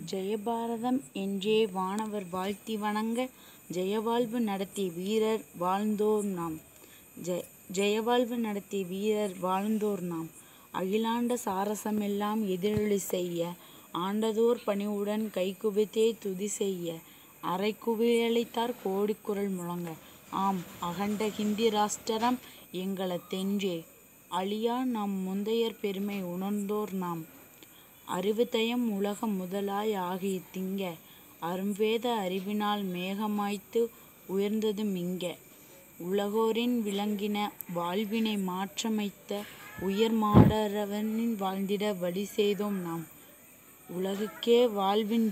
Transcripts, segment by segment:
ஜெயபாரதம் என்றே வானவர் வாழ்த்தி வணங்க ஜெயவாழ்வு நடத்திய வீரர் வாழ்ந்தோர் நாம். ஜெயவாழ்வு நடத்திய வீரர் வாழ்ந்தோர் நாம். அகிலாண்ட சராசரமெல்லாம் எதிரொலி செய்ய ஆண்டதோர் பணிவுடன் கைகுவித்தே துதிசெய்ய அறைகூவியழைத்தார் கோடிக்குரல் முழங்க ஆம் அகண்ட ஹிந்தி ராஷ்டிரம் எங்களதென்றே அழியா நம் முந்தையர் பெருமை உணர்ந்தோர் நாம். அறிவுதயம் உலக முதலாய் ஆகிய திங்க அரும்வேத அறிவினால் மேகமாய்த்து உயர்ந்ததுமிங்க உலகோரின் விளங்கின வாழ்வினை மாற்றமைத்த உயர்மாடரவனில் வாழ்ந்திட வழிசெய்தோம் நாம். உலகுக்கே வாழ்வின்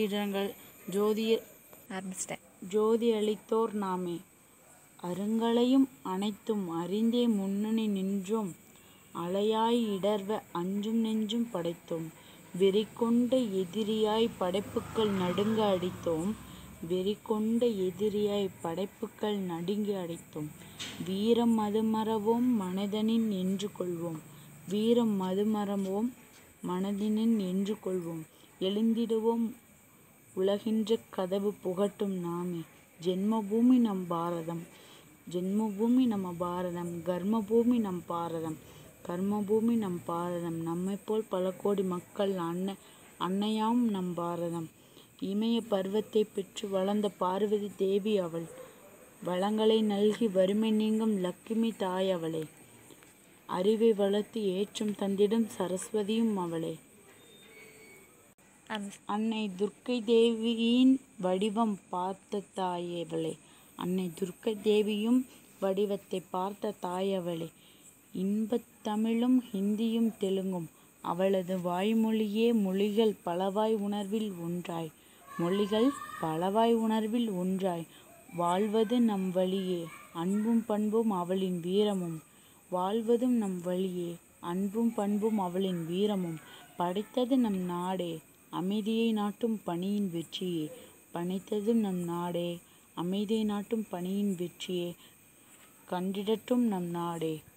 ஜோதியளித்தோர் நாமே. அருங்கலையும் அனைத்தும் அறிந்தே முன்னணி நின்றோம் அலையாய் இடர்வ அஞ்சும் நெஞ்சும் படைத்தோம் வெறிகொண்ட எதிரியாய்ப் படைப்புக்கள் நடுங்க அடித்தோம் வெறிகொண்ட எதிரியாய்ப் படைப்புக்கள் நடுங்க அடித்தோம் வீரம் மதுமறவோம் மனதினில் என்று கொள்வோம் வீரம் மதுமறவோம் மனதினில் என்று கொள்வோம் எழுந்திடுவோம் உலகின்ற கதவு புகட்டும் நாமே. ஜென்மபூமி நம் பாரதம் ஜென்மபூமி நம பாரதம் கர்மபூமி நம் பாரதம் கர்மபூமி நம் பாரதம் நம்மைப்போல் பலகோடி மக்கள் அன்னையாம் நம் பாரதம் இமயப் பர்வதத்தைப் பெற்று வளர்ந்த பார்வதி தேவி அவள் வளங்களை நல்கி வறுமை நீக்கும் லக்ஷ்மி தாய் அவளே அறிவை வளர்த்து ஏற்றம் தந்திடும் சரஸ்வதியும் அவளே. அன்னை துர்க்கை தேவியின் வடிவம் பார்த்த தாயவளே அன்னை துர்க்கை தேவியின் வடிவத்தைப் பார்த்த தாயவளே இன்பத் தமிழும் ஹிந்தியும் தெலுங்கும் அவளது வாய்மொழியே மொழிகள் பலவாய் உணர்வில் ஒன்றாய் மொழிகள் பலவாய் உணர்வில் ஒன்றாய் வாழ்வது நம் வழியே அன்பும் பண்பும் அவளின் வீரமும் வாழ்வதும் நம் வழியே அன்பும் பண்பும் அவளின் வீரமும் படைத்தது நம் நாடே அமைதியை நாட்டும் பணியின் வெற்றியே படைத்தது நம் நாடே அமைதியை நாட்டும் பணியின் வெற்றியே கண்டிடட்டும் நம் நாடே